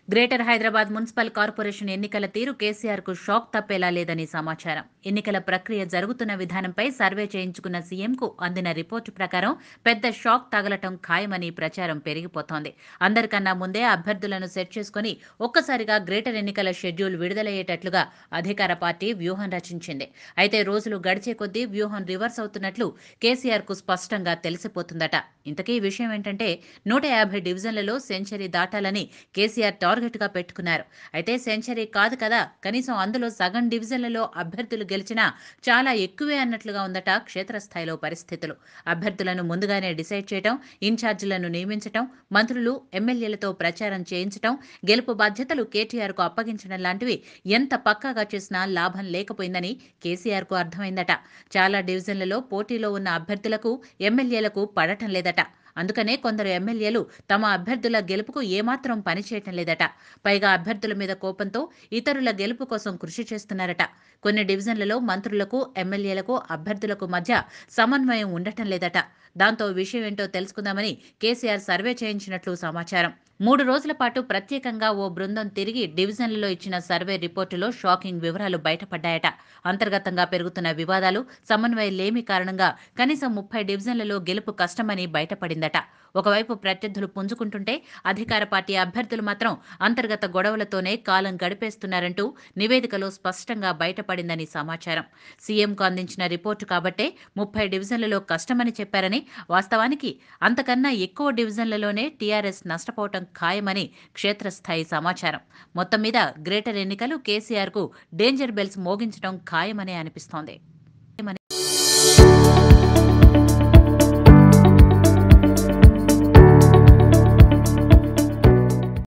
greater Hyderabad municipal corporation ఎన్నికల తీరు కేసీఆర్ కు షాక్ తప్పేలా లేదని సమాచారం ఎన్నికల ప్రక్రియ జరుగుతున్న విధానంపై సర్వే చేయించుకున్న సీఎంకు అందిన రిపోర్టు ప్రకారం పెద్ద షాక్ తగలటం ఖాయమని ప్రచారం పెరిగిపోతోంది అందరికన్నా ముందే అభ్యర్థులను సెట్ చేసుకుని ఒక్కసారిగా గ్రేటర్ ఎన్నికల షెడ్యూల్ విడుదలయ్యేటట్లుగా అధికార పార్టీ వ్యూహం రచించింది అయితే రోజులు గడిచే కొద్దీ వ్యూహం రివర్స్ అవుతున్నట్లు కేసీఆర్ కు స్పష్టంగా తెలిసిపోతుందట ఇంతకీ ఈ విషయం ఏంటంటే నూట యాభై డివిజన్లలో సెంచరీ దాటాలని కేసీఆర్ టార్గెట్ గా పెట్టుకున్నారు అయితే సెంచరీ కాదు కదా కనీసం అందులో సగం డివిజన్లలో అభ్యర్థులు గెలిచినా చాలా ఎక్కువే అన్నట్లుగా ఉందట క్షేత్రస్థాయిలో పరిస్థితులు అభ్యర్థులను ముందుగానే డిసైడ్ చేయడం ఇన్ఛార్జీలను నియమించడం మంత్రులు ఎమ్మెల్యేలతో ప్రచారం చేయించడం గెలుపు బాధ్యతలు కేటీఆర్ కు అప్పగించడం లాంటివి ఎంత పక్కాగా చేసినా లాభం లేకపోయిందని కేసీఆర్ కు అర్థమైందట చాలా డివిజన్లలో పోటీలో ఉన్న అభ్యర్థులకు ఎమ్మెల్యేలకు పడటం లేదట అందుకనే కొందరు ఎమ్మెల్యేలు తమ అభ్యర్థుల గెలుపుకు ఏమాత్రం పనిచేయటం లేదట పైగా అభ్యర్థుల మీద కోపంతో ఇతరుల గెలుపు కోసం కృషి చేస్తున్నారట కొన్ని డివిజన్లలో మంత్రులకు ఎమ్మెల్యేలకు అభ్యర్థులకు మధ్య సమన్వయం ఉండటం లేదట దాంతో విషయం ఏంటో తెలుసుకుందామని కేసీఆర్ సర్వే చేయించినట్లు సమాచారం మూడు రోజుల పాటు ప్రత్యేకంగా ఓ బృందం తిరిగి డివిజన్లలో ఇచ్చిన సర్వే రిపోర్టులో షాకింగ్ వివరాలు బయటపడ్డాయట అంతర్గతంగా పెరుగుతున్న వివాదాలు సమన్వయం లేమి కారణంగా కనీసం ముప్పై డివిజన్లలో గెలుపు కష్టమని బయటపడిందట ఒకవైపు ప్రత్యర్థులు పుంజుకుంటుంటే అధికార పార్టీ అభ్యర్థులు మాత్రం అంతర్గత గొడవలతోనే కాలం గడిపేస్తున్నారంటూ నివేదికలో స్పష్టంగా బయటపడిందని సమాచారం సీఎంకు అందించిన రిపోర్టు కాబట్టే ముప్పై డివిజన్లలో కష్టమని చెప్పారని వాస్తవానికి అంతకన్నా ఎక్కువ డివిజన్లలోనే టీఆర్ఎస్ నష్టపోవటం ఖాయమని క్షేత్రస్థాయి సమాచారం మొత్తం మీద గ్రేటర్ ఎన్నికలు కేసీఆర్కు డేంజర్ బెల్స్ మోగించడం ఖాయమనే అనిపిస్తోంది